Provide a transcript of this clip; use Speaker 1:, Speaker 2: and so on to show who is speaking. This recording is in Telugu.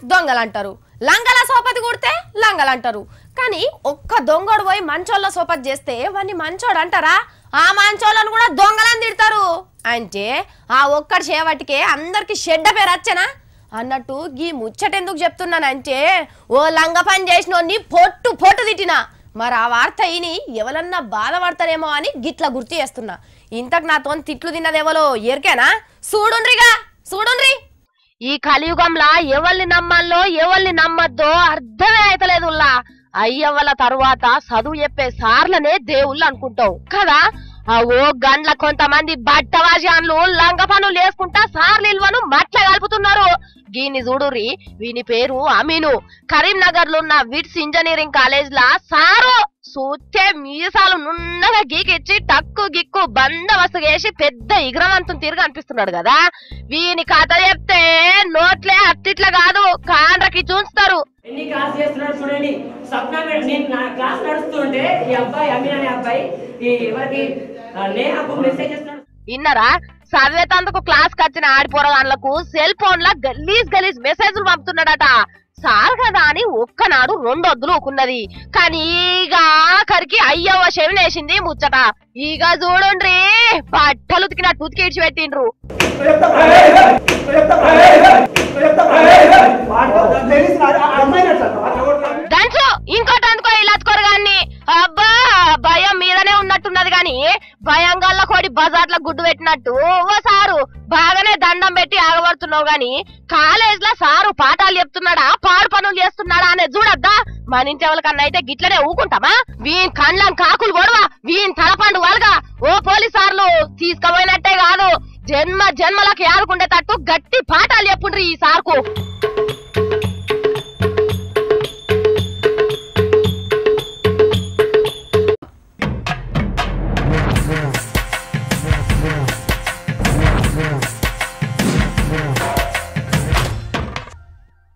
Speaker 1: దొంగలంటారు లంగల సోపతి కుడితే లంగలంటారు కానీ ఒక్క దొంగడు పోయి మంచోళ్ళ సోపతి చేస్తే వాడిని మంచోడు అంటారా ఆ మంచోళ్ళను కూడా దొంగలని తిడతారు అంటే ఆ ఒక్కడి చేవటికే అందరికి షెడ్డ పేరు వచ్చనా అన్నట్టు గీ ముచ్చటెందుకు చెప్తున్నానంటే ఓ లంగ పని చేసినోన్ని పొట్టు పొట్టు తిట్టినా మరి ఆ వార్త ఇని ఎవరన్నా బాధపడతారేమో అని గిట్ల గుర్తు చేస్తున్నా ఇంతకు నాతో తిట్లు తిన్నదెవలో ఎరికేనా చూడుండ్రిగా చూడుండ్రి
Speaker 2: ఈ కలియుగంలా ఎవరిని నమ్మాలో ఎవరిని నమ్మద్దో అర్థమే అయితలేదు ఉల్లా అయ్యవ్వల తరువాత చదువు చెప్పే సార్లనే దేవుళ్ళు అనుకుంటావు కదా ఆ ఓ గండ్ల కొంతమంది బట్టవాజాన్లు లంగ పనులు వేసుకుంటా సార్లు ఇల్వను మట్ల కలుపుతున్నారు గీని చూడుర్రి వీని పేరు అమీను కరీంనగర్ లో ఉన్న విట్స్ ఇంజనీరింగ్ కాలేజ్ లా సారు సూతే మీసాలు నున్నగా గీకిచ్చి టక్కు గిక్కు బందవస్తు వేసి పెద్ద ఇగ్రవంతం తిరిగి అనిపిస్తున్నాడు కదా వీని కథ చెప్తే నోట్లే అట్టిట్లా కాదు కాండ్రకి చూస్తారు
Speaker 3: ఎన్ని క్లాస్ చేస్తున్నాడు చూడండి స్వప్న మేడం నేను నా క్లాస్ నడుస్తుంటే ఈ అబ్బాయి అమీన్ అనే అబ్బాయి ఈ ఎవరికి ఆ, నేహాకు మెసేజ్ చేస్తున్నాడు
Speaker 2: విన్నరా చదివేతందుకు క్లాస్ వచ్చిన ఆడిపోరగాన్లకు సెల్ ఫోన్ లా గలీజ్ గలీజ్ మెసేజ్లు పంపుతున్నాడట సార్ కదా అని ఒక్కనాడు రెండొద్దులు ఊకున్నది కానీ ఈగ ఆఖరికి అయ్యవ్వ చెవినేసింది ముచ్చట ఈగ చూడుండ్రి బట్టలు ఉతికినట్టు ఉతికి ఇడిచిపెట్టిండ్రు దంచు ఇంకోటి అందుకో ఇలాచుకోరు గాని అబ్బా భయం మీదనే ఉన్నట్టున్నది గాని భయం గల్ల కోడి బజార్ల గుడ్డు పెట్టినట్టు ఓ సారు బాగానే దండం పెట్టి ఆగబడుతున్నావు గాని కాలేజ్ లో సారు పాఠాలు చెప్తున్నాడా పాడు పనులు చేస్తున్నాడా అనేది చూడద్దా మన ఇంటి ఎవరికన్నా అయితే గిట్లనే ఊకుంటామా వీన్ కండ్లం కాకులు పొడవా వీన్ తలపండు వలగా ఓ పోలీస్ సార్లు తీసుకుపోయినట్టే కాదు జన్మ జన్మలకు ఆడుకుండేటట్టు గట్టి పాఠాలు చెప్పుండ్రి ఈ సార్కు